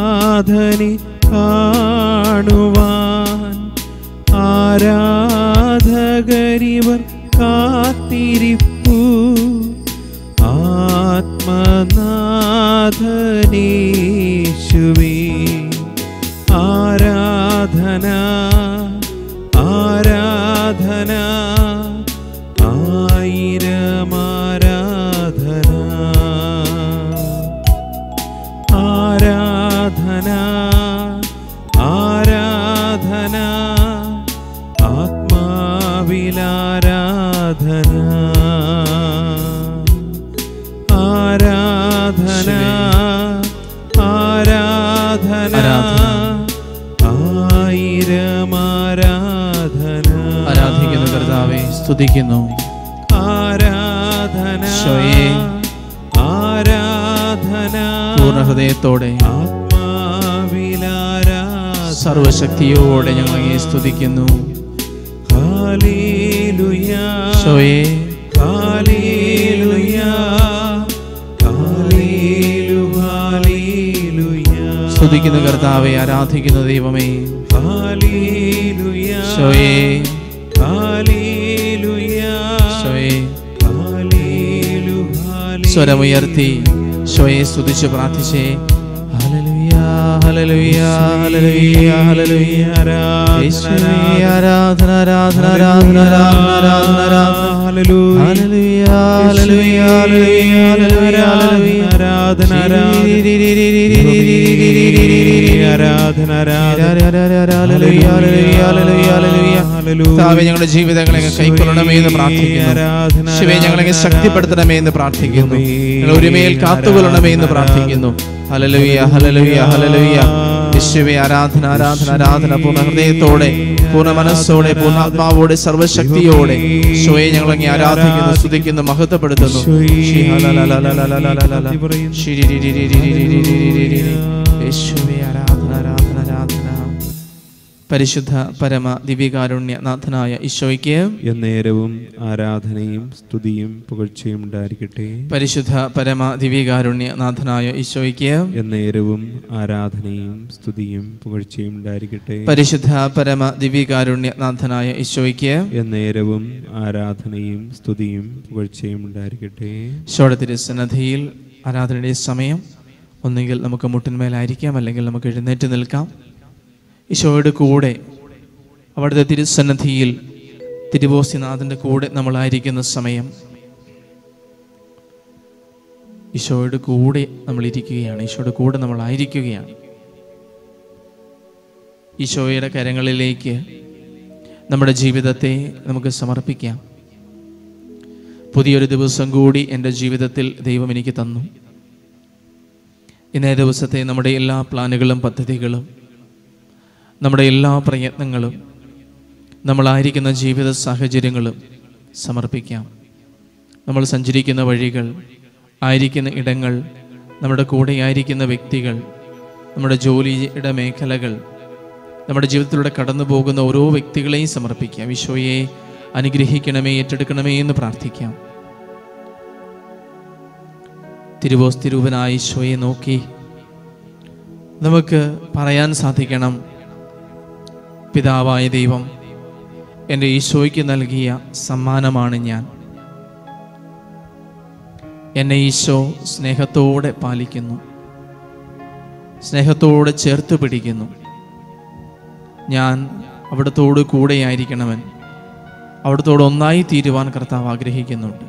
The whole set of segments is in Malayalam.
നാഥനെ കാണുവാൻ ആരാധകരിവർ കാത്തിരിപ്പു ആത്മനാഥനേശുവേ ആരാധന ആരാധന ആയിരം ആരാധന ആരാധന ആരാധന ആത്മാവിലാരാധന ആരാധന ആരാധന ആയിരം ആരാധന ആരാധിക്കുന്നു കർത്താവെ സ്തുതിക്കുന്നു ആരാധന ഈശോയേ. ആരാധന പൂർണ്ണ ഹൃദയത്തോടെ ആത്മാവിലാരാധന സർവശക്തിയോടെ ഞങ്ങൾ അങ്ങേ സ്തുതിക്കുന്നു ഹല്ലേലൂയാ ഈശോയേ ഹല്ലേലൂയാ ഹല്ലേലൂ ഹല്ലേലൂയാ സ്തുതിക്കുന്നു കർത്താവെ ആരാധിക്കുന്നു ദൈവമേ ഹല്ലേലൂയാ ഈശോയേ ഹല്ലേലൂയാ ഈശോയേ ഹല്ലേലൂ ഹല്ലേലൂ സ്വരമുയർത്തി ഈശോയെ സ്തുതിച്ച് പ്രാർത്ഥിച്ചേ ഹല്ലേലൂയാ ഹല്ലേലൂയാ ഹല്ലേലൂയാ ഹല്ലേലൂയാ യേശുവേ ആരാധന ആരാധന ആരാധന ആരാധന ആരാധന ആരാധന ഹല്ലേലൂയ ഹല്ലേലൂയാ ഹല്ലേലൂയാ ഹല്ലേലൂയാ ഹല്ലേലൂയാ ആരാധന ആരാധന കർത്താവേ, ഞങ്ങളുടെ ജീവിതങ്ങളെ അങ്ങ് കൈക്കൊള്ളണമേ എന്ന് പ്രാർത്ഥിക്കുന്നു ശിവേ ഞങ്ങളെ ശക്തിപ്പെടുത്തണമേ എന്ന് പ്രാർത്ഥിക്കുന്നു ഞങ്ങൾ ഒരുമേൽ കാത്തുകൊള്ളണമേ എന്ന് പ്രാർത്ഥിക്കുന്നു ഹലലുയ ഹലലുയ ഹലലുയ യേശുവേ ആരാധന ആരാധന ആരാധന പൂർണ്ണ ഹൃദയത്തോടെ പൂർണ്ണ മനസ്സോടെ പൂർണ്ണാത്മാവോടെ സർവശക്തിയോടെ ശോയെ ഞങ്ങളങ്ങി ആരാധിക്കുന്നു സ്തുതിക്കുന്നു മഹത്വപ്പെടുത്തുന്നു ശ്രീ ഹലലലലലലലലലല. ശിരിരിരിരിരിരിരിരിരിരിരിരി. യേശുവേ ആരാധന ആരാധന ആരാധന പരിശുദ്ധ പരമ ദിവ്യകാരുണ്യ നാഥനായ ഈശോയ്ക്ക് എന്നേരവും ആരാധനയും സ്തുതിയും പുകഴ്ചയും ഉണ്ടായിരിക്കട്ടെ പരിശുദ്ധ പരമ ദിവ്യകാരുണ്യ നാഥനായ ഈശോയ്ക്ക് എന്നേരവും ആരാധനയും സ്തുതിയും പുകഴ്ചയും ഉണ്ടായിരിക്കട്ടെ പരിശുദ്ധ പരമ ദിവ്യകാരുണ്യ നാഥനായ ഈശോയ്ക്ക് എന്നേരവും ആരാധനയും സ്തുതിയും പുകഴ്ചയും ഉണ്ടായിരിക്കട്ടെ ഈശോയുടെ തിരുസന്നധിയിൽ ആരാധനയുടെ സമയം ഒന്നുകിൽ നമുക്ക് മുട്ടിന്മേലായിരിക്കാം അല്ലെങ്കിൽ നമുക്ക് എഴുന്നേറ്റ് നിൽക്കാം ഈശോയുടെ കൂടെ അവിടുത്തെ തിരുസന്നധിയിൽ തിരുവോസിനാഥൻ്റെ കൂടെ നമ്മളായിരിക്കുന്ന സമയം ഈശോയുടെ കൂടെ നമ്മൾ ഇരിക്കുകയാണ് ഈശോയുടെ കൂടെ നമ്മളായിരിക്കുകയാണ് ഈശോയുടെ കരങ്ങളിലേക്ക് നമ്മുടെ ജീവിതത്തെ നമുക്ക് സമർപ്പിക്കാം പുതിയൊരു ദിവസം കൂടി എൻ്റെ ജീവിതത്തിൽ ദൈവം എനിക്ക് തന്നു ഇന്നേ ദിവസത്തെ നമ്മുടെ എല്ലാ പ്ലാനുകളും പദ്ധതികളും നമ്മുടെ എല്ലാ പ്രയത്നങ്ങളും നമ്മളായിരിക്കുന്ന ജീവിത സാഹചര്യങ്ങളും സമർപ്പിക്കാം നമ്മൾ സഞ്ചരിക്കുന്ന വഴികൾ ആയിരിക്കുന്ന ഇടങ്ങൾ നമ്മുടെ കൂടെ ആയിരിക്കുന്ന വ്യക്തികൾ നമ്മുടെ ജോലിയുടെ മേഖലകൾ നമ്മുടെ ജീവിതത്തിലൂടെ കടന്നു പോകുന്ന ഓരോ വ്യക്തികളെയും സമർപ്പിക്കാം ഈശോയെ അനുഗ്രഹിക്കണമേ ഏറ്റെടുക്കണമേ എന്ന് പ്രാർത്ഥിക്കാം തിരുവോസ് തിരുവനായ ഈശോയെ നോക്കി നമുക്ക് പറയാൻ സാധിക്കണം പിതാവായ ദൈവം എൻ്റെ ഈശോയ്ക്ക് നൽകിയ സമ്മാനമാണ് ഞാൻ എന്നെ ഈശോ സ്നേഹത്തോടെ പാലിക്കുന്നു സ്നേഹത്തോടെ ചേർത്ത് പിടിക്കുന്നു ഞാൻ അവിടത്തോട് കൂടെയായിരിക്കണവൻ അവിടത്തോട് ഒന്നായി തീരുവാൻ കർത്താവ് ആഗ്രഹിക്കുന്നുണ്ട്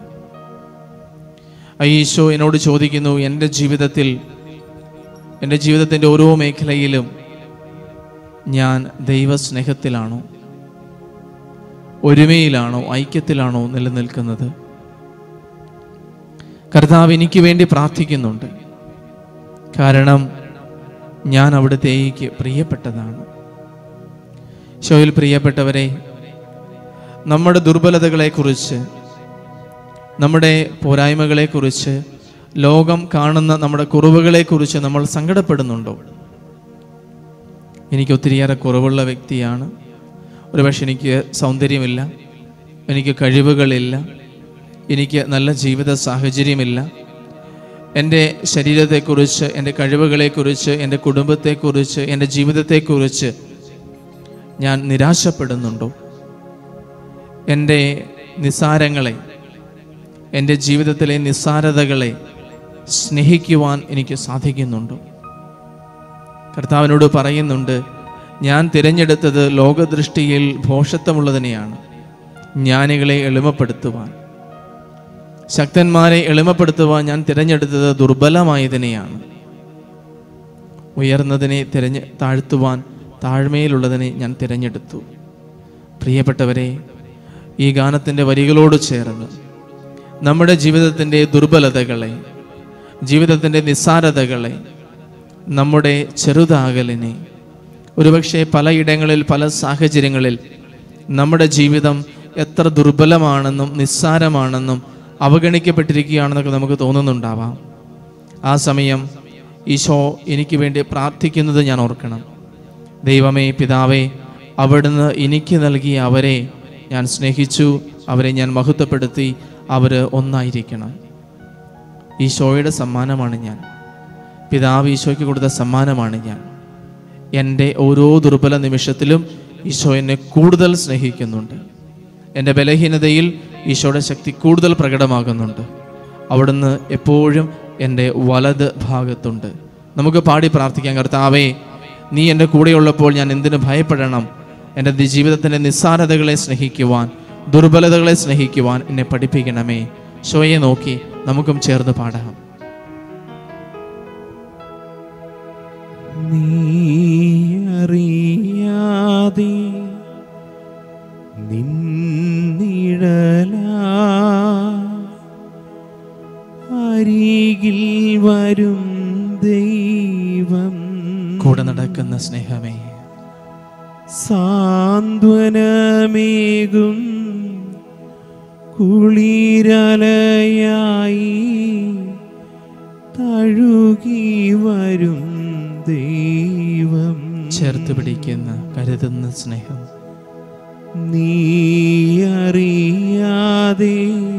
ആ ഈശോ എന്നോട് ചോദിക്കുന്നു എൻ്റെ ജീവിതത്തിൽ എൻ്റെ ജീവിതത്തിൻ്റെ ഓരോ മേഖലയിലും ഞാൻ ദൈവസ്നേഹത്തിലാണോ ഒരുമയിലാണോ ഐക്യത്തിലാണോ നിലനിൽക്കുന്നത് കർത്താവ് എനിക്ക് വേണ്ടി പ്രാർത്ഥിക്കുന്നുണ്ട് കാരണം ഞാൻ അവിടുത്തേക്ക് പ്രിയപ്പെട്ടതാണ് ഷോയിൽ പ്രിയപ്പെട്ടവരെ നമ്മുടെ ദുർബലതകളെക്കുറിച്ച് നമ്മുടെ പോരായ്മകളെക്കുറിച്ച് ലോകം കാണുന്ന നമ്മുടെ കുറവുകളെക്കുറിച്ച് നമ്മൾ സങ്കടപ്പെടുന്നുണ്ടോ എനിക്ക് ഒത്തിരിയേറെ കുറവുള്ള വ്യക്തിയാണ് ഒരുപക്ഷെ എനിക്ക് സൗന്ദര്യമില്ല എനിക്ക് കഴിവുകളില്ല എനിക്ക് നല്ല ജീവിത സാഹചര്യമില്ല എൻ്റെ ശരീരത്തെക്കുറിച്ച് എൻ്റെ കഴിവുകളെക്കുറിച്ച് എൻ്റെ കുടുംബത്തെക്കുറിച്ച് എൻ്റെ ജീവിതത്തെക്കുറിച്ച് ഞാൻ നിരാശപ്പെടുന്നുണ്ടോ എൻ്റെ നിസ്സാരങ്ങളെ എൻ്റെ ജീവിതത്തിലെ നിസ്സാരതകളെ സ്നേഹിക്കുവാൻ എനിക്ക് സാധിക്കുന്നുണ്ടോ കർത്താവിനോട് പറയുന്നുണ്ട് ഞാൻ തിരഞ്ഞെടുത്തത് ലോകദൃഷ്ടിയിൽ ഭോഷത്വമുള്ളതിനെയാണ് ജ്ഞാനികളെ എളിമപ്പെടുത്തുവാൻ ശക്തന്മാരെ എളിമപ്പെടുത്തുവാൻ ഞാൻ തിരഞ്ഞെടുത്തത് ദുർബലമായതിനെയാണ് ഉയർന്നതിനെ തിരഞ്ഞ് താഴ്ത്തുവാൻ താഴ്മയിലുള്ളതിനെ ഞാൻ തിരഞ്ഞെടുത്തു പ്രിയപ്പെട്ടവരെ ഈ ഗാനത്തിൻ്റെ വരികളോട് ചേർന്ന് നമ്മുടെ ജീവിതത്തിൻ്റെ ദുർബലതകളെ ജീവിതത്തിൻ്റെ നിസ്സാരതകളെ നമ്മുടെ ചെറുതാകലിനെ ഒരുപക്ഷെ പലയിടങ്ങളിൽ പല സാഹചര്യങ്ങളിൽ നമ്മുടെ ജീവിതം എത്ര ദുർബലമാണെന്നും നിസ്സാരമാണെന്നും അവഗണിക്കപ്പെട്ടിരിക്കുകയാണെന്നൊക്കെ നമുക്ക് തോന്നുന്നുണ്ടാവാം ആ സമയം ഈശോ എനിക്ക് വേണ്ടി പ്രാർത്ഥിക്കുന്നത് ഞാൻ ഓർക്കണം ദൈവമേ പിതാവേ അവിടുന്ന് എനിക്ക് നൽകിയ അവരെ ഞാൻ സ്നേഹിച്ചു അവരെ ഞാൻ മഹത്വപ്പെടുത്തി അവർ ഒന്നായിരിക്കണം ഈശോയുടെ സമ്മാനമാണ് ഞാൻ പിതാവ് ഈശോയ്ക്ക് കൊടുത്ത സമ്മാനമാണ് ഞാൻ എൻ്റെ ഓരോ ദുർബല നിമിഷത്തിലും ഈശോ എന്നെ കൂടുതൽ സ്നേഹിക്കുന്നുണ്ട് എൻ്റെ ബലഹീനതയിൽ ഈശോയുടെ ശക്തി കൂടുതൽ പ്രകടമാകുന്നുണ്ട് അവിടുന്ന് എപ്പോഴും എൻ്റെ വലത് ഭാഗത്തുണ്ട് നമുക്ക് പാടി പ്രാർത്ഥിക്കാം കർത്താവേ നീ എൻ്റെ കൂടെയുള്ളപ്പോൾ ഞാൻ എന്തിനു ഭയപ്പെടണം എൻ്റെ ദി- ജീവിതത്തിൻ്റെ നിസ്സാരതകളെ സ്നേഹിക്കുവാൻ ദുർബലതകളെ സ്നേഹിക്കുവാൻ എന്നെ പഠിപ്പിക്കണമേ ഷോയെ നോക്കി നമുക്കും ചേർന്ന് പാടാം നീ അറിയാതെ നിന്നിഴല അരികിൽ വരും ദൈവം കൂടെ നടക്കുന്ന സ്നേഹമേ സാന്ത്വനമേകും കുളിരലയായി തഴുകി വരും ദൈവം ചേർത്ത് പിടിക്കുന്ന കരുതുന്ന സ്നേഹം നീ അറിയാതെ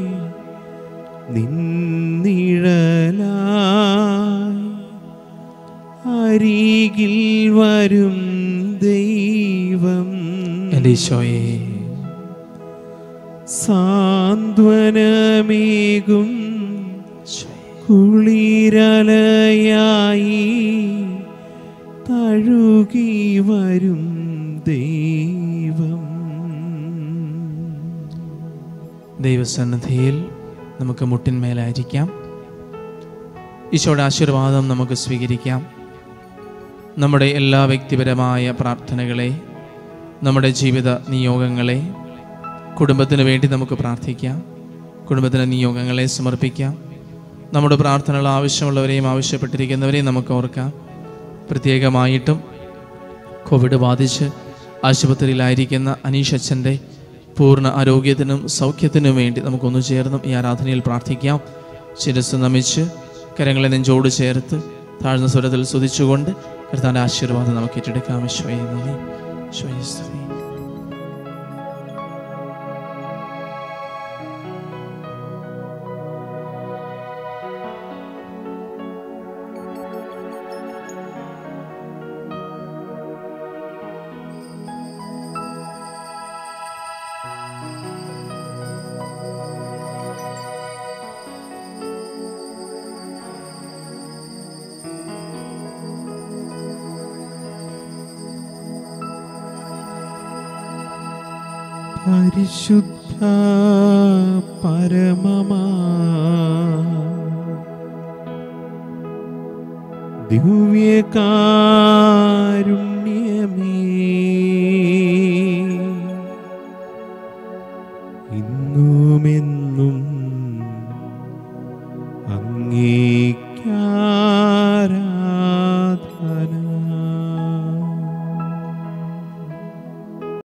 നിന്നിഴലായി അരികിൽ വരും ദൈവം എൻ്റെ ഈശോയെ സാന്ത്വനമേകും കുളിരലയായി തഴുകി വരും ദൈവം ദൈവസന്നിധിയിൽ നമുക്ക് മുട്ടിന്മേലായിരിക്കാം ഈശോയുടെ ആശീർവാദം നമുക്ക് സ്വീകരിക്കാം നമ്മുടെ എല്ലാ വ്യക്തിപരമായ പ്രാർത്ഥനകളെ നമ്മുടെ ജീവിത നിയോഗങ്ങളെ കുടുംബത്തിന് വേണ്ടി നമുക്ക് പ്രാർത്ഥിക്കാം കുടുംബത്തിന് നിയോഗങ്ങളെ സമർപ്പിക്കാം നമ്മുടെ പ്രാർത്ഥനകൾ ആവശ്യമുള്ളവരെയും ആവശ്യപ്പെട്ടിരിക്കുന്നവരെയും നമുക്ക് ഓർക്കാം പ്രത്യേകമായിട്ടും കോവിഡ് ബാധിച്ച് ആശുപത്രിയിലായിരിക്കുന്ന അനീഷ് അച്ഛൻ്റെ പൂർണ്ണ ആരോഗ്യത്തിനും സൗഖ്യത്തിനും വേണ്ടി നമുക്കൊന്നു ചേർന്നും ഈ ആരാധനയിൽ പ്രാർത്ഥിക്കാം ശിരസ് നമിച്ച് കരങ്ങളെ നെഞ്ചോട് ചേർത്ത് താഴ്ന്ന സ്വരത്തിൽ സ്തുതിച്ചുകൊണ്ട് കർത്താൻ്റെ ആശീർവാദം നമുക്ക് ഏറ്റെടുക്കാം ഈശോയെ നന്ദി ഈശോയെ സ്തുതി പരിശുദ്ധ പരമമാ ദിവ്യകാരുണ്യമേ